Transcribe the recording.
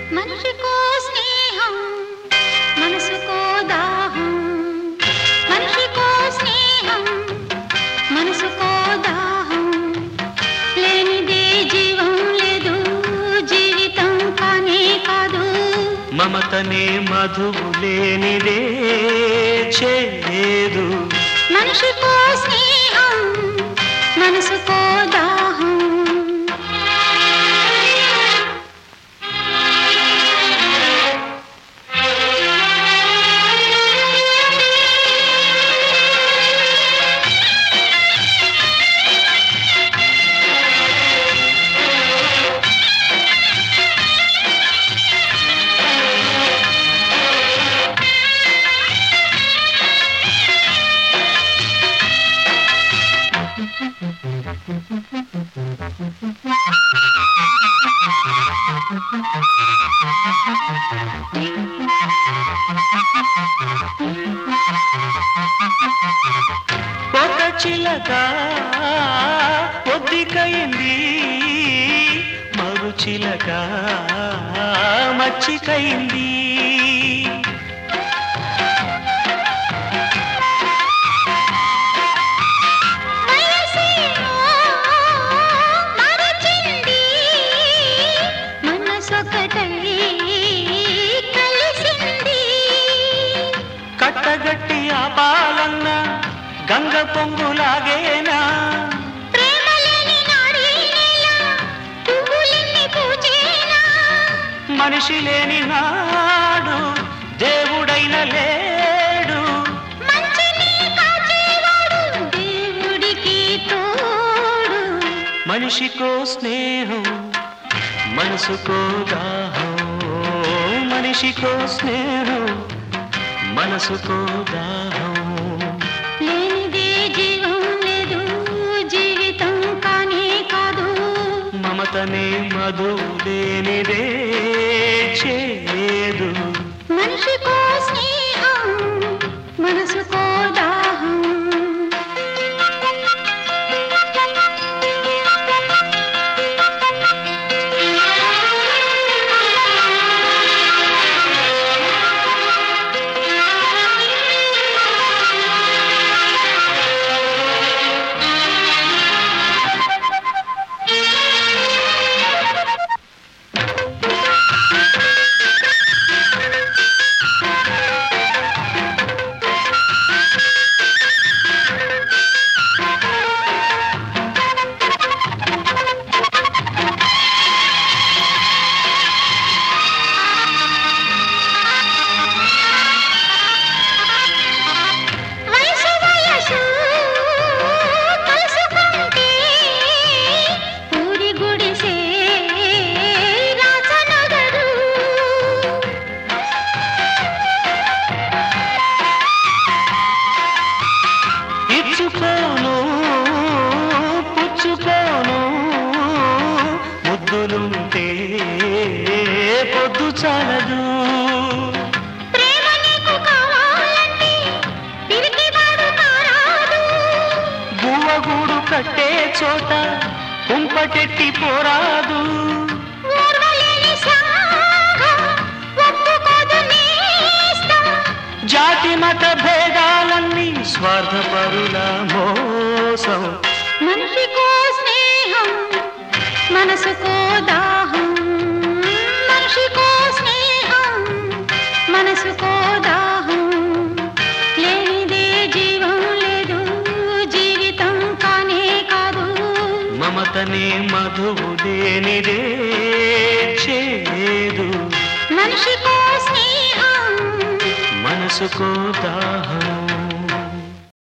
మనిషికో స్నేహం మనసుకో దాహం మనిషికో స్నేహం మనసుకో దాహం లేనిదే జీవం లేదు జీవితం కానే కాదు మమతనే మధువు లేనిదే చేదు మనిషికో స్నేహం మనసుకో దాహం ఒక చిలక ఒద్దికైంది మరు చిలక మచ్చికైంది వయసేమో మరచింది మనసొకటై కలిసింది కట్టగట్టి ఆపాలన్న గంగ పొంగులాగేనా ప్రేమలేని నాడీ నేల పువ్వులెన్ని పూచేనా మనిషి లేని నాడు దేవుడైన లేడు మంచిని కాచేవాడు దేవుడికి తోడు మనిషికో స్నేహం మనసుకో దాహం మనిషికో స్నేహం మనసుకో దాహం లేనిదే జీవం లేదు జీవితం కానే కాదు మమతనే మధు లేనిదే చేదు మనిషికో స్నేహం మనసుకో దాహం వయసు వయసు కలుసుకుంటే ఊరి గుడిసే రాచనగరు ఇచ్చుకోను పుచ్చుకోను ముద్దులుంటే పొద్దు చాలదు ప్రేమ నీకు కావాలంటే పిరికివాడు కారాదు గువ్వగూడు కట్టే చోట కుంపటెట్టి పోరాదు ఓర్వలేని శ్లాఘ ఒప్పుకోదు నేస్తం జాతి మత భేదాలన్నీ స్వార్థపరుల మోసం మనిషికో స్నేహం మనసుకో దాహం మనిషికో స్నేహం మనసుకో దాహం లేనిదే జీవం లేదు జీవితం కానే కాదు మమతనే మధువు లేనిదే చేదు మనిషికో స్నేహం మనసుకో దాహం